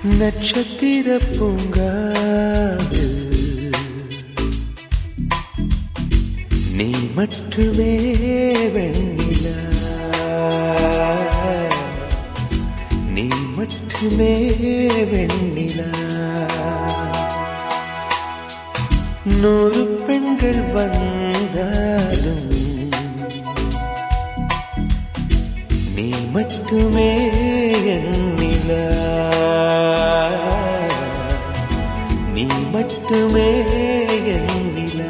நட்சத்திர பூங்காவில் நீ மட்டுமே வெண்ணிலா நீ மட்டுமே வெண்ணிலா நூறு பெண்கள் வந்தாலும் நீ மட்டுமே எண்ணிலா நீ மட்டுமே எண்ணிலா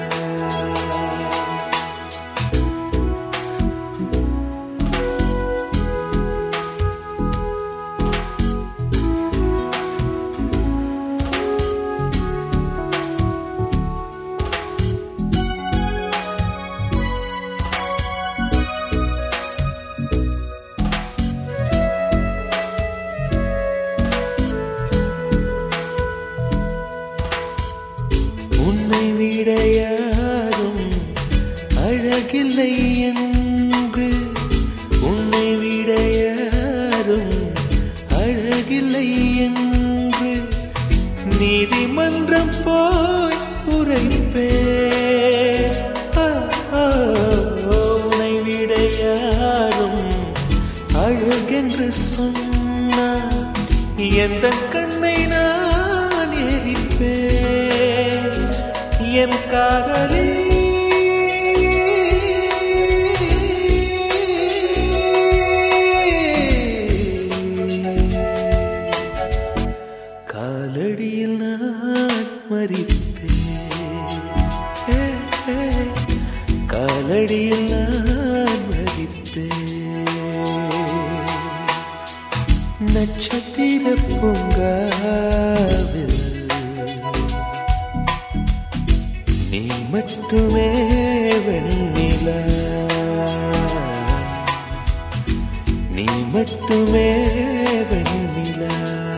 உன்னை விட யாரும் அழகில்லை என்று உன்னை விட யாரும் அழகில்லை என்று நீதிமன்றம் போய் உரைப்பே உன்னை விட யாரும் அழகென்று சொன்னார் எந்த கண்ணை நான் எரிப்பேன் என் காதலி காலடியில் நான் மறிப்பேன் ஏ, ஏ, காலடியில் நான் மறிப்பேன் நட்சத்திர பூங்காவில் நீ மட்டுமே வெண்ணிலா நீ மட்டுமே வெண்ணிலா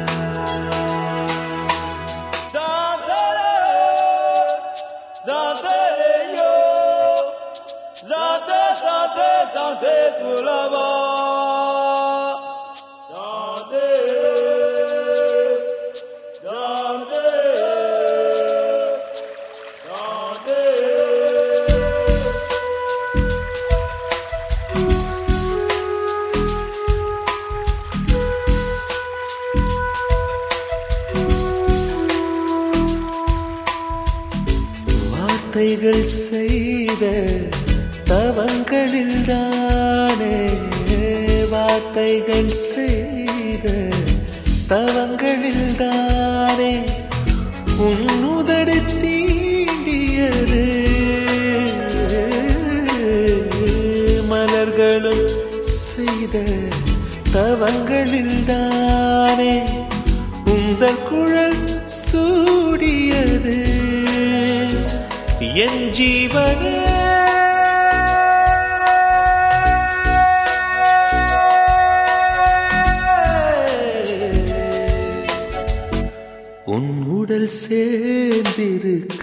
வார்த்தைகள் செய்த தவங்களில் தானே வார்த்தைகள் செய்த தவங்களில் தானே உன்னுதடு தீண்டியது மலர்களும் செய்த தவங்களில் தானே உந்தல் குழல் சூடியது என் ஜீவனே உன் உடல் சேர்ந்திருக்க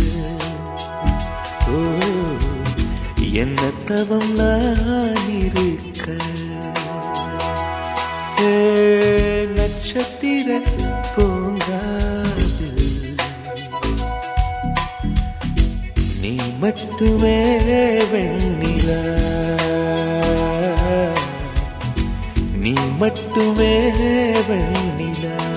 ஓ என்ன தவம் நான் இருக்க ஏ, நட்சத்திர பூங்காவில் நீ மட்டுமே வெண்ணிலா நீ மட்டுமே வெண்ணிலா